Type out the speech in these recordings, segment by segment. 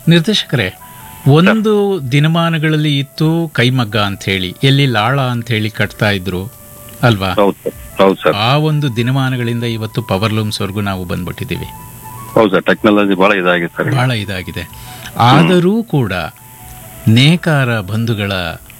ನಿರ್ದೇಶಕರೇ ಒಂದು ದಿನಮಾನಗಳಲ್ಲಿ ಇತ್ತು ಕೈಮಗ್ಗ ಅಂತ ಹೇಳಿ ಎಲ್ಲಿ ಲಾಳ ಅಂತ ಹೇಳಿ ಕಟ್ತಾ ಇದ್ರು ಅಲ್ವಾ ಹೌದು ಸರ್ ಹೌದು ಸರ್ ಆ ಒಂದು ದಿನಮಾನಗಳಿಂದ ಇವತ್ತು ಪವರ್ ಲೂಮ್ಸ್ವರೆಗೂ ನಾವು ಬಂದ್ಬಿಟ್ಟಿದ್ದೀವಿ ಹೌದು ಸರ್ ಟೆಕ್ನಾಲಜಿ ಬಹಳ ಇದಾಗಿದೆ ಸರ್ ಬಹಳ ಇದಾಗಿದೆ ಆದರೂ ಕೂಡ ನೇಕಾರ ಬಂಧುಗಳ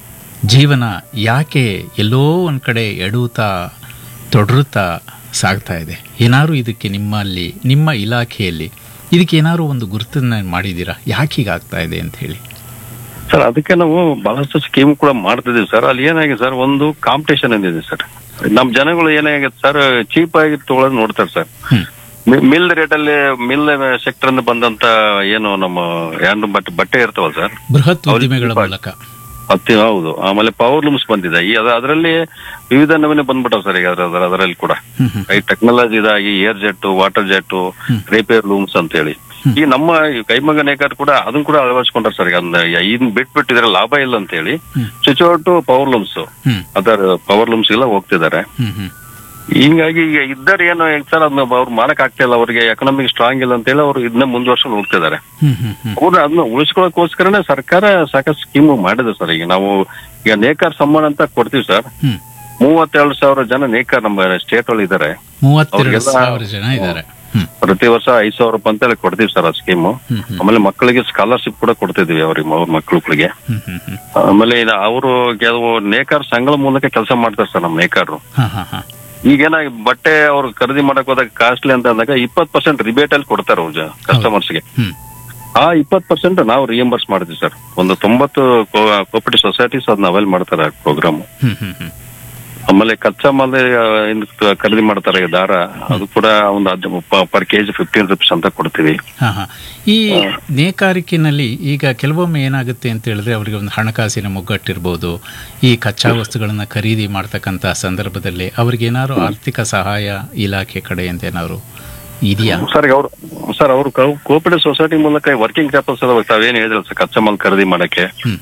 ಜೀವನ ಯಾಕೆ ಎಲ್ಲೋ ಒಂದು ಕಡೆ ಎಡುತ್ತಾ ತೊಡರುತ್ತಾ ಸಾಗ್ತಾ ಇದೆ ಏನಾದ್ರು ಇದಕ್ಕೆ ನಿಮ್ಮಲ್ಲಿ ನಿಮ್ಮ ಇಲಾಖೆಯಲ್ಲಿ ಇದಕ್ಕೆ ಏನಾದ್ರು ಒಂದು ಗುರುತನ್ನ ಮಾಡಿದ್ದೀರಾ ಯಾಕೆ ಹೀಗಾಗ್ತಾ ಇದೆ ಅಂತ ಹೇಳಿ ಸರ್ ಅದಕ್ಕೆ ನಾವು ಬಹಳಷ್ಟು ಸ್ಕೀಮ್ ಕೂಡ ಮಾಡ್ತಿದೀವಿ ಸರ್ ಅಲ್ಲಿ ಏನಾಗಿದೆ ಸರ್ ಒಂದು ಕಾಂಪಿಟೇಷನ್ ಅಂದಿದೆ ಸರ್ ನಮ್ ಜನಗಳು ಏನಾಗಿದೆ ಸರ್ ಚೀಪ್ ಆಗಿ ತಗೊಳ್ಳೋದು ನೋಡ್ತಾರೆ ಸರ್ ಹ್ಮ್ ಮಿಲ್ ರೇಟ್ ಅಲ್ಲಿ ಮಿಲ್ ಸೆಕ್ಟರ್ ಇಂದ ಬಂದಂತ ಏನು ನಮ್ಮ ಏನು ಬಟ್ಟೆ ಬಟ್ಟೆ ಇರ್ತಾವಲ್ಲ ಸರ್ ಬೃಹತ್ ಅವ್ರಿಗೆ ಉದ್ದಿಮೆಗಳ ಸ್ವಲ್ಪ- ಮೂಲಕ ಅತಿ ಹೌದು ಆಮೇಲೆ ಪವರ್ ಲೂಮ್ಸ್ ಬಂದಿದೆ ಈ ಅದ- ಅದರಲ್ಲಿ ವಿವಿಧ ನಮೂನೆ ಬಂದ್ಬಿಟ್ಟವ್ ಸರ್ ಈಗ ಅದ್ರ- ಅದರಲ್ಲಿ ಕೂಡ ಹ್ಮ್ ಹ್ಮ್ ಈ ಟೆಕ್ನಾಲಜಿ ಇದಾಗಿ air jet water jet rapier looms ಅಂತ ಹೇಳಿ ಈ ನಮ್ಮ ಈ ಕೈಮಗ್ಗ ನೇಕಾರ್ ಕೂಡ ಅದನ್ನ ಕೂಡ ಅಳವಡಿಸ್ಕೊಂಡ್ರೆ ಸರ್ ಈಗ ಅದನ್ನ ಇದನ್ನ ಬಿಟ್ಬಿಟ್ಟು ಇದ್ರ ಲಾಭ ಇಲ್ಲ ಅಂತ ಹೇಳಿ ಹ್ಮ್. Switch out power looms hmm ಅದರ ಪವರ್ ಲೂಮ್ಸ್ ಎಲ್ಲ ಹೋಗ್ತಿದ್ದಾರೆ ಹ್ಮ್ ಹ್ಮ್ ಹಿಂಗಾಗಿ ಈಗ ಇದ್ದಾರೆ ಏನು ಸರ್ ಅದನ್ನ ಅವ್ರು ಮಾಡಕ್ ಆಗ್ತಾ ಇಲ್ಲ ಅವ್ರಿಗೆ ಎಕನಾಮಿಕ್ ಸ್ಟ್ರಾಂಗ್ ಇಲ್ಲ ಅಂತ ಹೇಳಿ ಅವ್ರು ಇದನ್ನ ಮುಂದುವರ್ಸ್ಕೊಂಡು ಹೋಗ್ತಿದ್ದಾರೆ ಹ್ಮ್ ಹ್ಮ್ ಹ್ಮ್ ಅವ್ರನ್ನ ಅದನ್ನ ಉಳಿಸ್ಕೊಳ್ಳೋಕೋಸ್ಕರನೇ ಸರ್ಕಾರ ಸಾಕಷ್ಟು ಸ್ಕೀಮ್ ಮಾಡಿದೆ ಸರ್ ಈಗ ನಾವು ಈಗ ನೇಕಾರ್ ಸಮ್ಮಾನ ಅಂತ ಕೊಡ್ತೀವಿ ಸರ್ ಹ್ಮ್ ಮೂವತ್ತೆರಡು ಸಾವಿರ ಜನ ನೇಕಾರ್ ನಮ್ಮ ಸ್ಟೇಟ್ ಅಲ್ಲಿ ಇದ್ದಾರೆ ಮೂವತ್ತೆರಡು ಅವ್ರಿಗೆಲ್ಲ- ಸಾವಿರ ಜನ ಇದ್ದಾರೆ ಹ್ಮ್ ಪ್ರತಿ ವರ್ಷ ಐದ್ ಸಾವಿರ ರೂಪಾಯಿ ಅಂತ ಹೇಳಿ ಕೊಡ್ತೀವಿ ಸರ್ ಆ ಸ್ಕೀಮ್ ಹ್ಮ್ ಹ್ಮ್ ಆಮೇಲೆ ಮಕ್ಕಳಿಗೆ ಸ್ಕಾಲರ್ಶಿಪ್ ಕೂಡ ಕೊಡ್ತಿದೀವಿ ಅವ್ರಿಗೆ ಅವ್ರ ಮಕ್ಕಳುಗಳಿಗೆ ಹ್ಮ್ ಹ್ಮ್ ಹ್ಮ್ ಆಮೇಲೆ ಅವರು ಕೆಲವು ನೇಕಾರ್ ಸಂಘಗಳ ಮೂಲಕ ಕೆಲಸ ಮಾಡ್ತಾರೆ ಸರ್ ನಮ್ಮ ನೇಕಾರರು ಹಾ ಹಾ ಹಾ ಈಗೇನಾಗಿ ಬಟ್ಟೆ ಅವ್ರು ಖರೀದಿ ಮಾಡಕ್ ಹೋದಾಗ ಕಾಸ್ಟ್ಲಿ ಅಂತ ಅಂದಾಗ ಇಪ್ಪತ್ ಪರ್ಸೆಂಟ್ ರಿಬೇಟ್ ಅಲ್ಲಿ ಕೊಡ್ತಾರೆ ಅವ್ರು ಕಸ್ಟಮರ್ಸ್ಗೆ ಹ್ಮ್ ಆ ಇಪ್ಪತ್ ಪರ್ಸೆಂಟ್ ನಾವು ರಿಯಂಬರ್ಸ್ ಮಾಡಿದ್ವಿ ಸರ್ ಒಂದು ತೊಂಬತ್ತು ಕೋಪರೇಟಿವ್ ಸೊಸೈಟೀಸ್ ಅದನ್ನ ಅವೈಲ್ ಮಾಡ್ತಾರೆ ಪ್ರೋಗ್ರಾಮ್ ಹ್ಮ್ ಹ್ಮ್ ಹ್ಮ್ ಆಮೇಲೆ ಕಚ್ಚಾ ಮಾಲ್ ಏನ್ ಖರೀದಿ ಮಾಡ್ತಾರೆ ಈ ದಾರ ಅದು ಕೂಡ ಒಂದು ಪರ್ ಕೆಜಿ ಫಿಫ್ಟೀನ್ ರುಪೀಸ್ ಅಂತ ಕೊಡ್ತೀವಿ ಹಾ ಹಾ ಈ ನೇಕಾರಿಕೆನಲ್ಲಿ ಈಗ ಕೆಲವೊಮ್ಮೆ ಏನಾಗುತ್ತೆ ಅಂತ ಹೇಳಿದ್ರೆ ಅವರಿಗೆ ಒಂದು ಹಣಕಾಸಿನ ಮುಗ್ಗಟ್ಟಿರ್ಬೋದು ಈ ಕಚ್ಚಾ ವಸ್ತುಗಳನ್ನ ಖರೀದಿ ಮಾಡ್ತಕ್ಕಂಥ ಸಂದರ್ಭದಲ್ಲಿ ಅವ್ರಿಗೆ ಏನಾದ್ರು ಆರ್ಥಿಕ ಸಹಾಯ ಇಲಾಖೆ ಕಡೆಯಿಂದ ಏನಾದ್ರು ಇದೆಯಾ ಸರ್ ಅವ್ರು ಸರ್ ಅವರು ಕೋಪರೇಟಿವ್ ಸೊಸೈಟಿ ಮೂಲಕ ವರ್ಕಿಂಗ್ ಕ್ಯಾಪಿಟಲ್ ತಾವೇನ್ ಹೇಳಿದ್ರಲ್ಲ ಸರ್ ಕಚ್ಚಾ ಮಾಲ್ ಖರೀದಿ ಮಾಡಕ್ಕೆ ಹ್ಮ್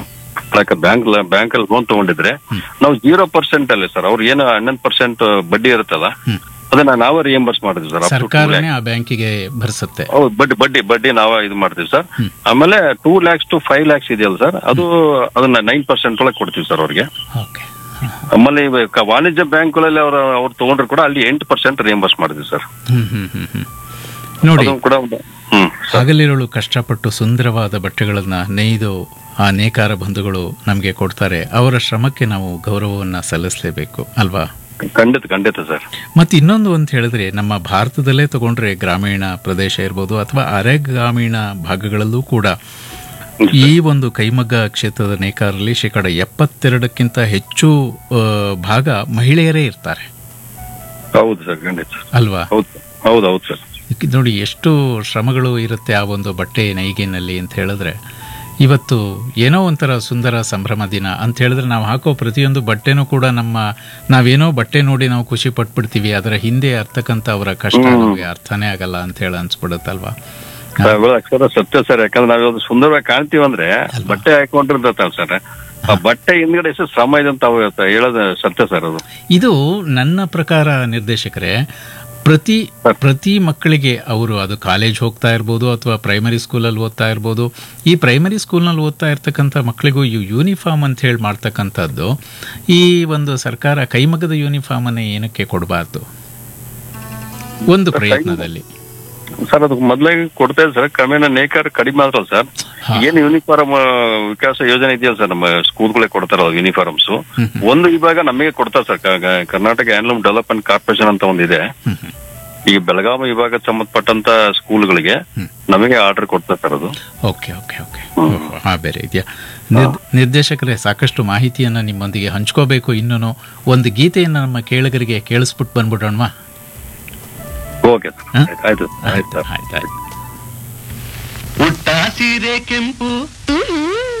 ಬ್ಯಾಂಕ್ ಬ್ಯಾಂಕ್ ಅಲ್ಲಿ ಲೋನ್ ತಗೊಂಡಿದ್ರೆ ನಾವು ಜೀರೋ ಪರ್ಸೆಂಟ್ ಅಲ್ಲಿ ಸರ್ ಅವ್ರು ಏನು ಹನ್ನೊಂದು ಪರ್ಸೆಂಟ್ ಬಡ್ಡಿ ಇರುತ್ತಲ್ಲ ಹ್ಮ್. ಅದನ್ನ ನಾವೇ ರಿಯಂಬರ್ಸ್ ಮಾಡಿದ್ವಿ ಸರ್ up to two ಸರ್ಕಾರನೇ lakhs. ಆ ಬ್ಯಾಂಕಿಗೆ ಭರಿಸುತ್ತೆ ಹೌದು ಬಡ್ಡಿ ಬಡ್ಡಿ ಬಡ್ಡಿ ನಾವೇ ಇದು ಮಾಡ್ತೀವಿ ಸರ್ ಹ್ಮ್. ಆಮೇಲೆ two lakhs to five lakhs ಇದೆಯಲ್ಲ ಸರ್ ಅದು ಅದನ್ನ ನೈನ್ ಪರ್ಸೆಂಟ್ ಒಳಗೆ ಕೊಡ್ತೀವಿ ಸರ್ ಅವ್ರಿಗೆ ಓಕೆ ಆಮೇಲೆ ಇವ ಕ- ವಾಣಿಜ್ಯ ಬ್ಯಾಂಕ್ಗಳಲ್ಲಿ ಅವ್ರ ಅವ್ರು ತಗೊಂಡ್ರು ಕೂಡ ಅಲ್ಲಿ ಎಂಟು ಪರ್ಸೆಂಟ್ ರಿಯಂಬರ್ಸ್ ಮಾಡಿದ್ವಿ sir hmm hmm hmm hmm ನೋಡಿ ಅದು ಕೂಡ ಒಂದು ಹ್ಮ್ ಹಗಲಿರುಳು ಕಷ್ಟಪಟ್ಟು ಸುಂದರವಾದ ಬಟ್ಟೆಗಳನ್ನ ನೇಯ್ದು ಆ ನೇಕಾರ ಬಂಧುಗಳು ನಮಗೆ ಕೊಡ್ತಾರೆ ಅವರ ಶ್ರಮಕ್ಕೆ ನಾವು ಗೌರವವನ್ನು ಸಲ್ಲಿಸಲೇಬೇಕು ಅಲ್ವಾ ಖಂಡಿತ ಖಂಡಿತ ಸರ್ ಮತ್ತು ಇನ್ನೊಂದು ಅಂತ ಹೇಳಿದ್ರೆ ನಮ್ಮ ಭಾರತದಲ್ಲೇ ತಗೊಂಡ್ರೆ ಗ್ರಾಮೀಣ ಪ್ರದೇಶ ಇರ್ಬೋದು ಅಥವಾ ಅರೆ ಗ್ರಾಮೀಣ ಭಾಗಗಳಲ್ಲೂ ಕೂಡ ಈ ಒಂದು ಕೈಮಗ್ಗ ಕ್ಷೇತ್ರದ ನೇಕಾರರಲ್ಲಿ ಶೇಕಡ ಎಪ್ಪತ್ತೆರಡಕ್ಕಿಂತ ಹೆಚ್ಚು ಆ, ಭಾಗ ಮಹಿಳೆಯರೇ ಇರ್ತಾರೆ ಹೌದು ಸರ್ ಖಂಡಿತ ಅಲ್ವಾ ಹೌದು ಹೌದು ಹೌದು ಸರ್ ಇದಕ್ಕೆ ನೋಡಿ ಎಷ್ಟು ಶ್ರಮಗಳು ಇರುತ್ತೆ ಆ ಒಂದು ಬಟ್ಟೆ ನೈಗೆನಲ್ಲಿ ಅಂತ ಹೇಳಿದ್ರೆ ಇವತ್ತು ಏನೋ ಒಂಥರ ಸುಂದರ ಸಂಭ್ರಮ ದಿನ ಅಂತ ಹೇಳಿದ್ರೆ ನಾವು ಹಾಕೋ ಪ್ರತಿಯೊಂದು ಬಟ್ಟೆನೂ ಕೂಡ ನಮ್ಮ ನಾವೇನೋ ಬಟ್ಟೆ ನೋಡಿ ನಾವು ಖುಷಿ ಪಟ್ಬಿಡ್ತೀವಿ ಅದರ ಹಿಂದೆ ಅರ್ತಕ್ಕಂಥ ಅವರ ಕಷ್ಟ ನಮಗೆ ಅರ್ಥನೇ ಆಗಲ್ಲ ಅಂತ ಹೇಳಿ ಅನ್ಸ್ಬಿಡುತ್ತಲ್ವಾ ಅದು ಅಕ್ಷರ ಸತ್ಯ ಸರ್ ಯಾಕಂದ್ರೆ ನಾವ್ ಸುಂದರವಾಗಿ ಕಾಣ್ತೀವಿ ಅಂದ್ರೆ ಬಟ್ಟೆ ಹಾಕೊಂಡಿರ್ತಲ್ಲ ಸರ್ ಆ ಬಟ್ಟೆ ಹಿಂದ್ಗಡೆ ಎಷ್ಟು ಶ್ರಮ ಇದೆ ಅಂತ ಅವ್ರು ಹೇಳೋದು ಸತ್ಯ ಸರ್ ಅದು ಇದು ನನ್ನ ಪ್ರಕಾರ ನಿರ್ದೇಶಕರೇ ಪ್ರತಿ ಪ್ರತಿ ಮಕ್ಕಳಿಗೆ ಅವರು ಅದು ಕಾಲೇಜ್ ಹೋಗ್ತಾ ಇರ್ಬೋದು ಅಥವಾ ಪ್ರೈಮರಿ ಸ್ಕೂಲಲ್ಲಿ ಓದ್ತಾ ಇರ್ಬೋದು ಈ ಪ್ರೈಮರಿ ಸ್ಕೂಲ್ನಲ್ಲಿ ಓದ್ತಾ ಇರ್ತಕ್ಕಂಥ ಮಕ್ಕಳಿಗೂ ಈ ಯೂನಿಫಾರ್ಮ್ ಅಂತ ಹೇಳಿ ಮಾಡ್ತಕ್ಕಂಥದ್ದು ಈ ಒಂದು ಸರ್ಕಾರ ಕೈಮಗ್ಗದ ಯೂನಿಫಾರ್ಮನ್ನೇ ಏನಕ್ಕೆ ಕೊಡಬಾರ್ದು ಒಂದು ಪ್ರಯತ್ನದಲ್ಲಿ ಸರ್ ಅದು ಮೊದ್ಲಾಗಿ ಕೊಡ್ತಾ ಇದೆ ಸರ್ ಕ್ರಮೇಣ ನೇಕಾರ ಕಡಿಮೆ ಆದ್ರ ಸರ್ ಹಾ. ಏನ್ ಯೂನಿಫಾರ್ಮ್ ವಿಕಾಸ ಯೋಜನೆ ಇದೆಯಲ್ಲ ಸರ್ ನಮ್ಮ ಸ್ಕೂಲ್ಗಳೇ ಕೊಡ್ತಾರ ಯೂನಿಫಾರ್ಮ್ಸ್ ಹ್ಮ್ ಹ್ಮ್. ಒಂದು ವಿಭಾಗ ನಮಗೆ ಕೊಡ್ತಾರೆ ಸರ್ ಕ- ಕ- ಕರ್ನಾಟಕ ಹ್ಯಾಂಡ್ಲೂಮ್ ಡೆವಲಪ್ಮೆಂಟ್ ಕಾರ್ಪೊರೇಷನ್ ಅಂತ ಒಂದಿದೆ ಹ್ಮ್ ಹ್ಮ್. ಈ ಬೆಳಗಾವಿ ವಿಭಾಗಕ್ಕೆ ಸಂಬಂಧಪಟ್ಟಂತ ಸ್ಕೂಲ್ಗಳಿಗೆ ಹ್ಮ್. ನಮಗೆ ಆರ್ಡರ್ ಕೊಡ್ತಾರೆ ಸರ್ ಅದು ಓಕೆ ಓಕೆ ಓಕೆ ಹಾಂ ಬೇರೆ ಇದೆಯಾ ನಿರ್- ನಿರ್ದೇಶಕರೇ ಸಾಕಷ್ಟು ಮಾಹಿತಿಯನ್ನು ನಿಮ್ಮೊಂದಿಗೆ ಹಂಚ್ಕೋಬೇಕು ಇನ್ನೂ ಒಂದು ಗೀತೆಯನ್ನು ನಮ್ಮ ಕೇಳಗರಿಗೆ ಕೇಳಿಸ್ಬಿಟ್ಟು ಬಂದ್ಬಿಡೋಣವಾ ಓಕೆ ಸರ್ ಹಾ? ಆಯ್ತು ಆಯ್ತು ಆಯ್ತು ಸರ್ ಆಯ್ತು ಆಯ್ತು ಉಟ್ಟ ಸೀರೆ ಕೆಂಪು ಹ್ಮ್